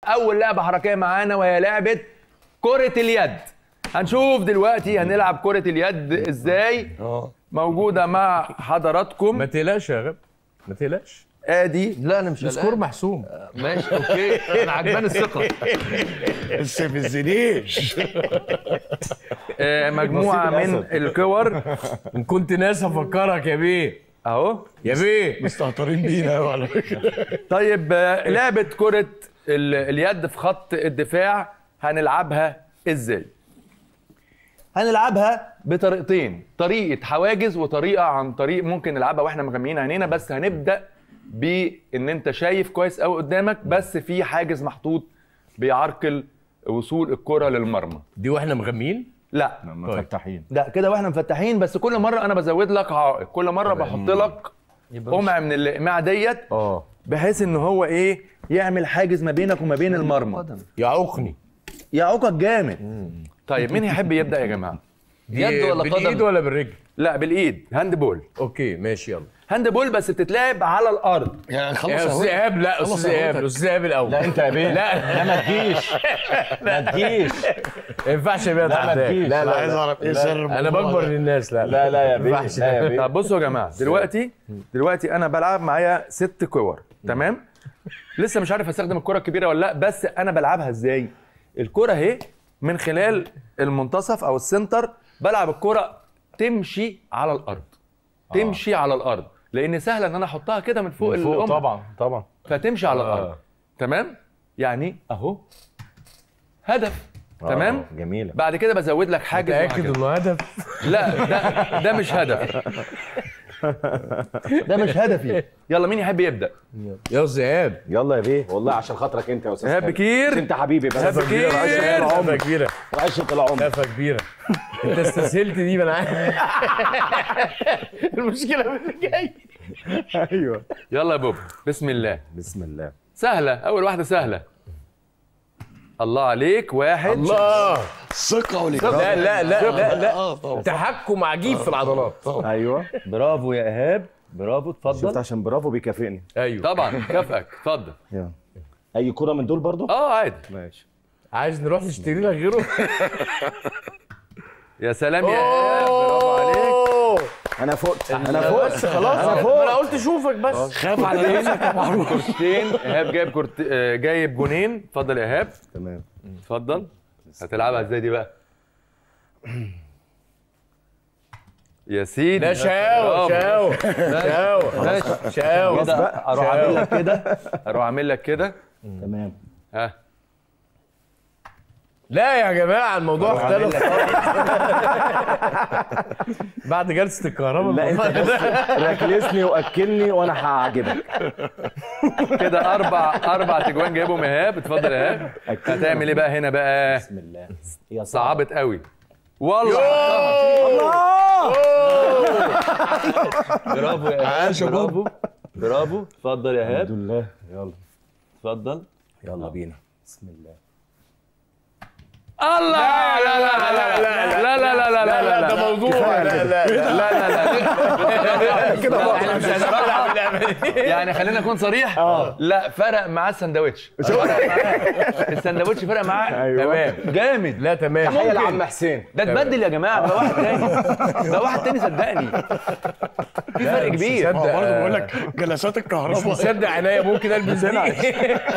اول لعبه حركيه معانا وهي لعبه كره اليد هنشوف دلوقتي هنلعب كره اليد ازاي موجوده مع حضراتكم ما تقلقش يا غاب ما تقلقش ادي لا انا مش السكور قلقان محسوم ماشي اوكي انا عجباني الثقه بس ما تزنيش آه، مجموعه نصيب من الأسد. الكور ان كنت ناس افكرك يا بيه اهو يا بيه مستهترين بينا أوي على فكره طيب آه، لعبه كره ال- اليد في خط الدفاع هنلعبها ازاي هنلعبها بطريقتين طريقه حواجز وطريقه عن طريق ممكن نلعبها واحنا مغميين عينينا بس هنبدا بان انت شايف كويس قوي قدامك بس في حاجز محطوط بيعرقل وصول الكره للمرمى دي واحنا مغميين لا مفتحين لا كده واحنا مفتحين بس كل مره انا بزود لك عائق كل مره بحط لك قمع من الاقماع ديت اه بحيث ان هو ايه يعمل حاجز ما بينك وما بين المرمى قدم يعوقني يعوقك جامد طيب مين يحب يبدا يا جماعه دي يد ولا بالايد قدم؟ ولا بالرجل لا بالايد هاند بول اوكي ماشي يلا هاند بول بس بتتلعب على الارض يعني خلص يا استاذ اهو ايهاب لا خلاص استاذ ايهاب أهوتك. استاذ ايهاب الاول لا انت يا بيه لا لا ما تجيش ما تجيش ما ينفعش يا بيه لا ما تعداك. تجيش لا انا لا عايز اعرف ايه سر انا الموضوع بكبر ده. للناس لا لا لا يا بيه ينفعش لا يا بيه طب بصوا يا جماعه دلوقتي دلوقتي انا بلعب معايا ست كور تمام لسه مش عارف استخدم الكره الكبيره ولا لا بس انا بلعبها ازاي الكره اهي من خلال المنتصف او السنتر بلعب الكره تمشي على الارض تمشي على الارض لان سهله ان انا احطها كده من فوق, فوق القمة. طبعا طبعا فتمشي على آه. الارض تمام يعني اهو هدف تمام آه، جميله بعد كده بزود لك حاجز متاكد وهكذا. انه هدف لا ده ده مش هدف ده مش هدفي يلا مين يحب يبدا يا استاذ ايهاب يلا يا بيه والله عشان خاطرك انت يا استاذ ايهاب خالد. بكير. انت حبيبي بس إيهاب بكير. لفه كبيره وعشره العمر لفه كبيره انت استسهلت دي ما انا عارف المشكله في اللي جاي ايوه يلا يا بوب بسم الله بسم الله سهله اول واحده سهله الله عليك واحد الله ثقه والاكرام لا لا لا لا لا اه طبعا تحكم عجيب في العضلات ايوه برافو يا ايهاب برافو شفت اتفضل عشان برافو بيكافئني ايوه طبعا كافئك اتفضل يلا. اي كوره من دول برضو اه عادي ماشي عايز نروح نشتري لك غيره يا سلام يا ايهاب برافو عليك أوه. انا فقت انا فقت خلاص انا ما فوق انا قلت اشوفك بس خاف على نفسك يا معروف كورتين ايهاب جايب كورت آه، جايب جونين اتفضل يا ايهاب تمام اتفضل هتلعبها ازاي دي بقى يا سيدي لا شاو برافو. شاو شاو ماشي شاو كده اروح اعمل لك كده اروح اعمل لك كده تمام ها لا يا جماعه الموضوع اختلف بعد جلسه الكهرباء لا انت الموضوع بص ركلسني واكلني وانا هعجبك كده اربع اربع تجوان جايبهم ايهاب اتفضل يا ايهاب هتعمل ايه بقى هنا بقى بسم الله يا صعب صعبت قوي والله برافو يا ايهاب عاش يا بوب. برافو برافو اتفضل يا الحمد ايهاب لله يلا اتفضل يلا بينا بسم الله الله لا لا لا لا لا لا لا لا لا لا ده موضوع لا لا لا لا لا لا كده احنا مش هنلعب اللعبه دي يعني خلينا نكون صريح لا فرق معاه السندوتش فرق معاه السندوتش فرق معاه أيوة. تمام جامد لا تمام تحيه لعم حسين ده اتبدل يا جماعه ده واحد تاني ده واحد تاني صدقني في فرق كبير هو برضه بقول لك جلسات الكهرباء تصدق عينيا ممكن البس دي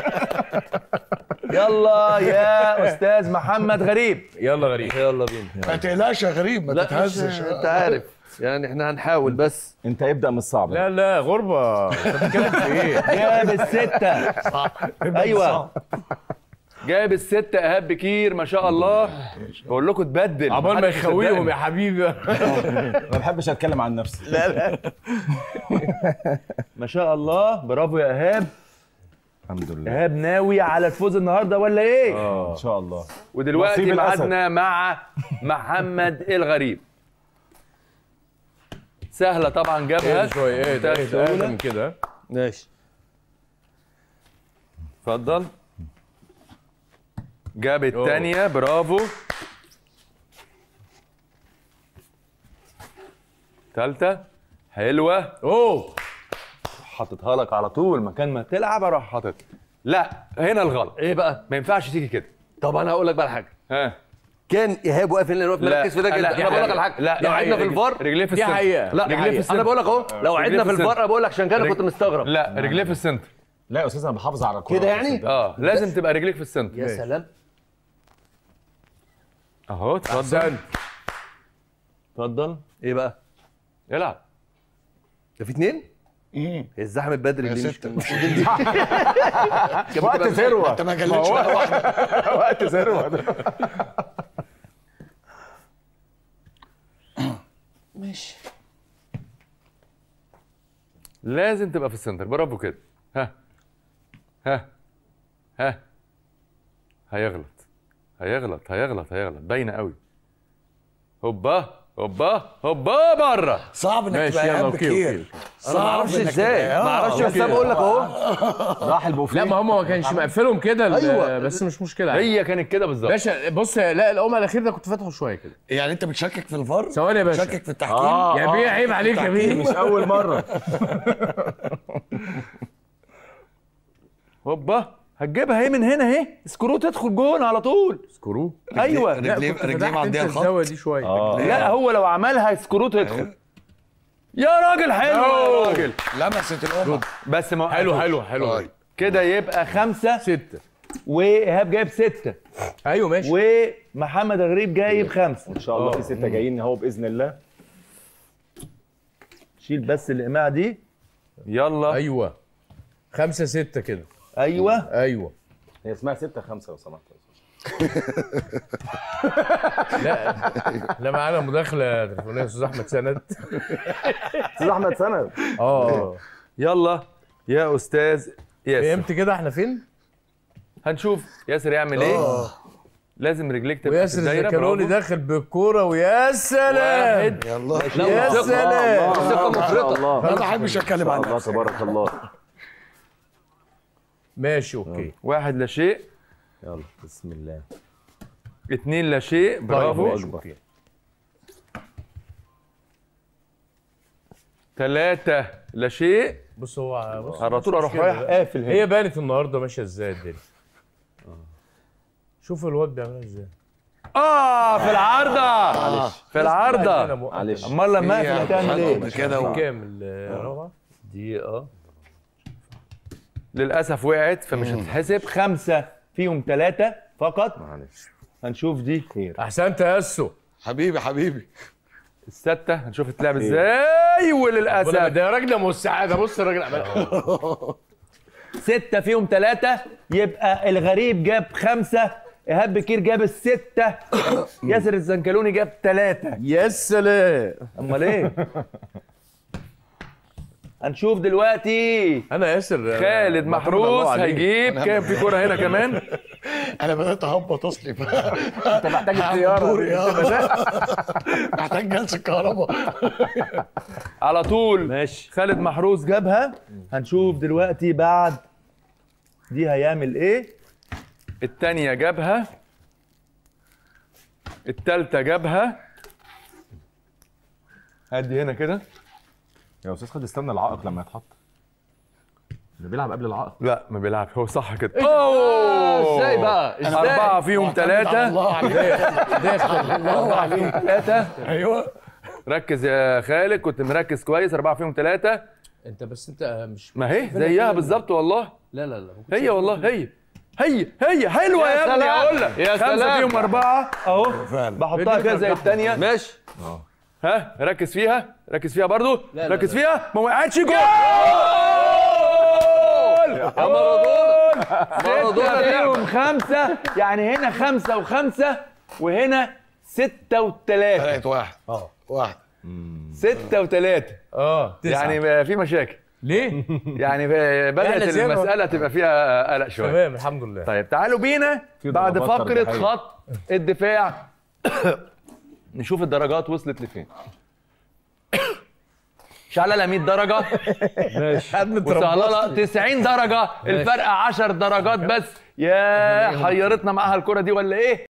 يلا يا استاذ محمد غريب يلا غريب يلا بينا ما تقلقش يا غريب ما لا مش تتهزش انت عارف يعني احنا هنحاول بس انت ابدا من الصعب لا لا غربه انت بتتكلم في ايه؟ جاب الستة ايوه جاب الستة ايهاب بكير ما شاء الله بقول لكم اتبدل عبال ما محدش يخويهم يصدقني. يا حبيبي ما بحبش اتكلم عن نفسي ما شاء الله برافو يا ايهاب الحمد لله ايهاب ناوي على الفوز النهارده ولا ايه ان شاء الله ودلوقتي نصيب الأسد. ميعادنا مع محمد الغريب سهله طبعا جابها ايه شويه ايه ده منتهى ايه ده السهولة. اهدى من كده ماشي اتفضل جاب الثانيه برافو ثالثه حلوه اوه حاططها لك على طول مكان ما تلعب اروح حاطط لا هنا الغلط ايه بقى ما ينفعش تيجي كده طب انا هقول لك بقى على حاجه ها كان ايهاب واقف هنا واقف لا. مركز في ده لا، جدا دي انا بقول لك حقيقة. على حاجه لا، لو دي عدنا في حقيقة. الفار رجليه في دي السنتر حقيقة. لا رجليه في السنتر. انا بقول لك اهو لو رجليه عدنا في في الفار السنتر. انا بقول لك عشان كده رج- كنت مستغرب لا رجليه في السنتر لا يا استاذ انا بحافظ على الكوره كده يعني؟ اه لازم تبقى رجليك في السنتر يا سلام اهو اتفضل احسنت اتفضل ايه بقى العب ده في اتنين مم. هي الزحمه بدري يا اللي مش ستة. المفروض دي وقت ذروه انت ما جلتش ولا واحده وقت ذروه ده ماشي لازم تبقى في السنتر برافو كده ها ها ها هيغلط هيغلط هيغلط هيغلط باينه قوي هوبا هوبا هوبا بره صعب انك ماشي تبقى يلا ايهاب اوكي بكير اوكي انا ما اعرفش إنك ازاي تبقى- ما اعرفش بس انا بقول لك اهو راح البوفيه لا ما هم ما كانش مقفلهم كده ال- أيوة. بس مش مشكله عادي. هي كانت كده بالظبط باشا بص لا القمع الاخير ده كنت فاتحه شويه كده يعني انت بتشكك في الفار ثواني يا باشا. بتشكك في التحكيم آه. يا بيه عيب عليك يا بيه مش اول مره هوبا هتجيبها اهي من هنا اهي سكرو تدخل جون على طول سكرو ايوه لا رجليه كنت رجليه فتحت معديه انت الخط الزاويه دي شويه اه لا هو لو عملها سكرو تدخل يا راجل حلو يا راجل لمست الامه بس ما حلو حلو حلو طيب. كده يبقى خمسة ستة وإيهاب جايب ستة ايوه ماشي ومحمد غريب جايب خمسة ان شاء الله في سته جايين اهو باذن الله شيل بس الإقماع دي يلا ايوه خمسة ستة كده أيوه ايوه هي اسمها سته خمسه لو سمحت لا لا معانا مداخلة تليفونية استاذ احمد سند استاذ احمد سند اه يلا يا أستاذ ياسر فهمت كده احنا فين؟ هنشوف ياسر يعمل إيه لازم رجليك تبقى في وياسر الدايرة الزكروني برافو. داخل بالكوره ويا سلام واحد يلا لا يا والثقة- سلام الثقه مفرطه الله انا ما بحبش اتكلم عن الله نفسي تبارك الله ماشي اوكي واحد لا شيء يلا بسم الله اتنين لا شيء طيب، برافو ماشي، أوكي. ثلاثة لا شيء بص هو بص على طول اروح مشكلة رايح بقى. قافل هنا هي بانت النهارده ماشيه ازاي الدنيا شوف الواد بيعملها ازاي اه في العارضة في العارضة معلش امال لما اقفل هي هتعمل ايه؟ خطوة كده و- كام الروعه دقيقه للاسف وقعت فمش هتتحسب خمسه فيهم ثلاثه فقط معلش هنشوف دي خير احسنت يا اسو حبيبي حبيبي السته هنشوف تتلعب ازاي ولا وللاسف ده راجل ده مساعده بص الراجل عمل سته فيهم ثلاثه يبقى الغريب جاب خمسه ايهاب بكير جاب السته ياسر الزنكلوني جاب ثلاثه يا سلام امال ايه؟ هنشوف دلوقتي انا ياسر خالد ما محروس الله عليه. هيجيب كام في كوره هنا كمان انا بدات اهبط اصلي انت محتاج اختيار محتاج جلسه كهرباء على طول ماشي خالد محروس جابها هنشوف دلوقتي بعد دي هيعمل ايه التانية جابها التالتة جابها هدي هنا كده يا استاذ خد استنى العائق لما يتحط اللي بيلعب قبل العائق لا ما بيلعبش هو صح كده اوه ازاي بقى ازاي أربعة فيهم ثلاثة الله عليك الله عليك ثلاثة ايوه ركز يا خالد كنت مركز كويس أربعة فيهم ثلاثة انت بس انت مش ما هي زيها بالظبط والله لا لا لا هي والله هي هي هي حلوة يا يا, ابني سلام. أقول لك يا خمسة سلام. فيهم أربعة أهو فعلا بحطها كده زي الثانية ماشي ها ركز فيها ركز فيها برضو لا، لا، ركز لا. فيها ما وقعتش جول يا مارادونا ستة مارادونا لعبة. فيهم خمسة يعني هنا خمسة وخمسة وهنا ستة وثلاثة ثلاث واحد اه واحد ستة وثلاثة اه تسعة. يعني بقى في مشاكل ليه؟ يعني بقى- بدأت إحنا زي ما- المسألة تبقى فيها قلق شوية تمام الحمد لله طيب تعالوا بينا في بعد ضربات فقرة ترجيحية. خط الدفاع نشوف الدرجات وصلت لفين شعلله 100 درجة وصهلله 90 درجة الفرق 10 درجات بس يا حيرتنا معاها الكرة دي ولا ايه